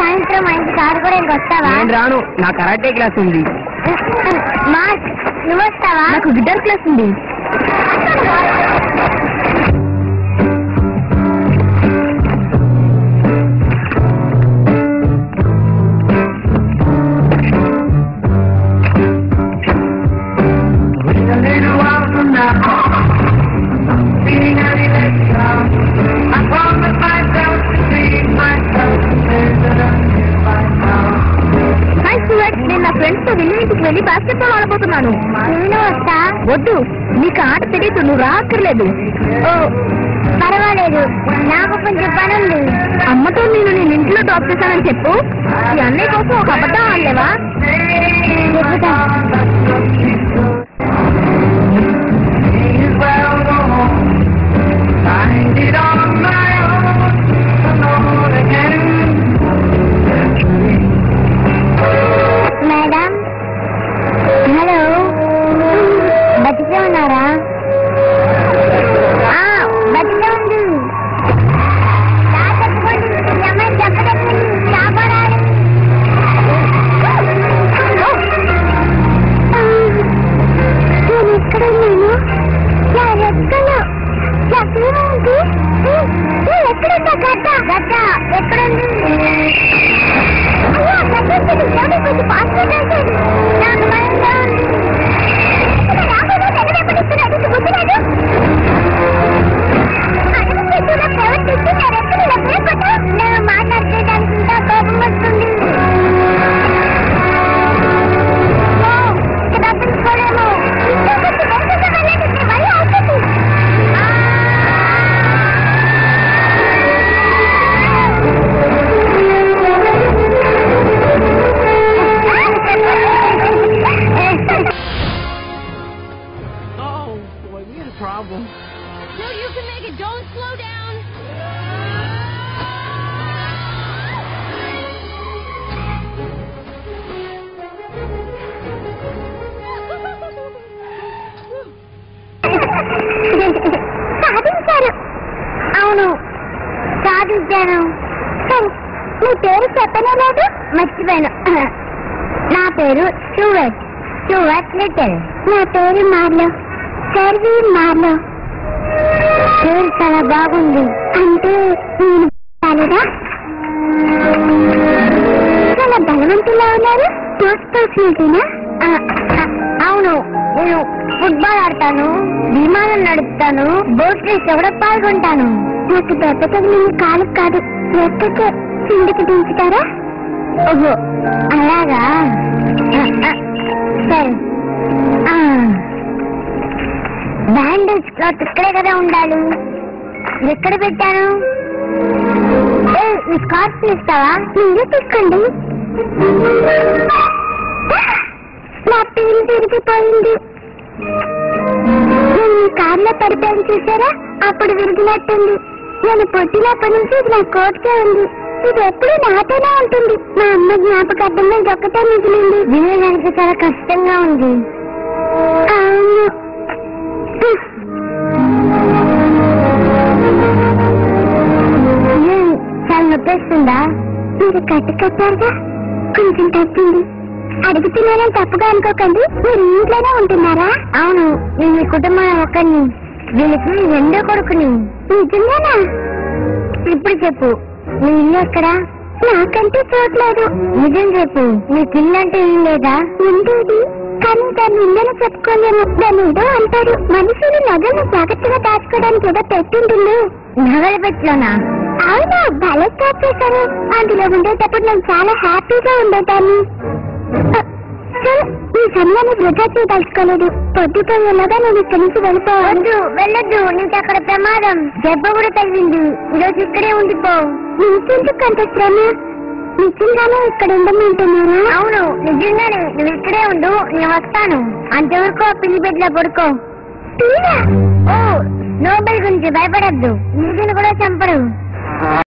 సాయంత్రం మంచి ఆడుకోవడానికి వస్తావా నేను రాను నా కరాటే క్లాస్ ఉంది మార్క్ నువ్వు వస్తావా నాకు గిటార్ క్లాస్ ఉంది హాయ్ సురేష్ నేను నా ఫ్రెండ్స్ తో వెళ్ళి ఇంటికి వెళ్ళి బాస్కెట్ బాల్ ఆడబోతున్నాను నేను వస్తా వద్దు నీకు ఆట తెలియదు నువ్వు రాక్కర్లేదు ఓ పర్వాలేదు నాకు కొంచెం పని ఉంది అమ్మతో నేను నేను ఇంట్లో డ్రాప్ చేశానని చెప్పు ఈ అన్నయ్య కోసం ఒక అబద్ధం ఆడలేవా చెప్పుతా మేడం హలో బతికే ఉన్నారా ఆ, బతికే ఉంది రా, తప్పుకోండి. ఈ అమ్మాయిని చెప్పదగ్గండి. కాపాడాలి. నేను ఎక్కడ ఉన్నాను నా రెక్కలు ఎక్కడుంది ఎక్కడుందా గడ్డ గడ్డ ఎక్కడుంది అయ్యో గడ్డ ఎవడో కొంచెం పాస్పోర్ట్ రాశాడు నాకు భయంగా ఉంది ఇక్కడ రాబోయే తెగదెబ్బతిస్తున్నాడు ఇది గుర్తులేదు అడుగు చేతుల్లో ప్రవర్తిస్తూ నా రెక్కలు ఇలా పేర్కొట్టు నేను మాట్లాడేదానికి ఇంకా కోపం వస్తుంది ఓ, ఇక్కడ తప్పించుకోలేము ఇంట్లో కొంచెం వెనకగా వెళ్ళండి మళ్ళీ అవుతుంది Oh, boy, we had a problem. No, you can make it. Don't slow down. సాధించారు అవును సాధించాను సరే నీ పేరు చెప్పనే లేదు మర్చిపోయాను నా పేరు స్టూవర్ట్ స్టూవర్ట్ లిటిల్ నా పేరు మార్లో సర్వీ మార్లో పేరు చాలా బాగుంది అంటే నేను కాలేదా చాలా బలవంతులా ఉన్నారు స్పోర్ట్స్ పర్సనాలిటీనా అవును నేను ఫుట్బాల్ ఆడతాను విమానం నడుపుతాను బోట్ రేస్ కూడా పాల్గొంటాను నాకు దెబ్బ తగిలిన కాలు కాదు ఎక్కడికి కిందకి దించుతారా ఓహో అలాగా ఆ, ఆ, సరే ఆ. బ్యాండేజ్ క్లాత్ ఇక్కడే కదా ఉండాలి ఎక్కడ పెట్టాను ఏ, ఈ స్కార్ఫ్ ఇస్తావా మీరే తీసుకోండి నా పేరు విరిగిపోయింది నేను ఈ కార్లో పడిపోయాను చూసారా అప్పుడు విరిగినట్టుంది నేను పుట్టినప్పటి నుంచి ఇది నా కోట్కే ఉంది ఇది ఎప్పుడు నాతోనే ఉంటుంది మా అమ్మ జ్ఞాపకార్థంలో ఇది ఒక్కటే మిగిలింది వినడానికి చాలా కష్టంగా ఉంది అవును ఏయ్, చాలా నొప్పేస్తుందా మీరు కట్టు కట్టారుగా కొంచెం తగ్గింది అడుగుతున్నానని తప్పుగా అనుకోకండి మీరు ఇంట్లోనే ఉంటున్నారా అవును నేను మీ కుటుంబం ఒక్కడిని వీళ్ళకి రెండో కొడుకుని నిజంగానా ఇప్పుడు చెప్పు నీ ఇల్లు ఎక్కడా నాకంటే చూడలేదు నిజం చెప్పు నీకు ఇల్లు అంటే ఏం లేదా ఉండేది కానీ దాని ఇల్లని చెప్పుకోలేము దాని ఏదో అంటారు మనుషులు నగలు జాగ్రత్తగా దాచుకోవడానికి ఏదో పెట్టింటుంది నగల పెట్టలోనా అవునా భలే క్యాచ్ చేశాను అందులో ఉండేటప్పుడు నేను చాలా హ్యాపీగా ఉండేదాన్ని అ, సరే, ఈ సమయాన్ని వృధా చేయదలుచుకోలేదు పొద్దుపోయేలాగా నేను ఇక్కడి నుంచి వెళ్ళిపోవద్దు వెళ్ళొద్దు నీకు అక్కడ ప్రమాదం దెబ్బ కూడా తగిలింది ఈరోజు ఇక్కడే ఉండిపో నీకెందుకు అంత శ్రమ నిజంగానే ఇక్కడ ఉండమంటున్నారా అవును నిజంగానే నువ్వు ఇక్కడే ఉండు నేను వస్తాను అంతవరకు ఆ పిల్లి బెడ్లో పడుకో ఓ నోబెల్ గురించి భయపడద్దు నిజను కూడా చంపడు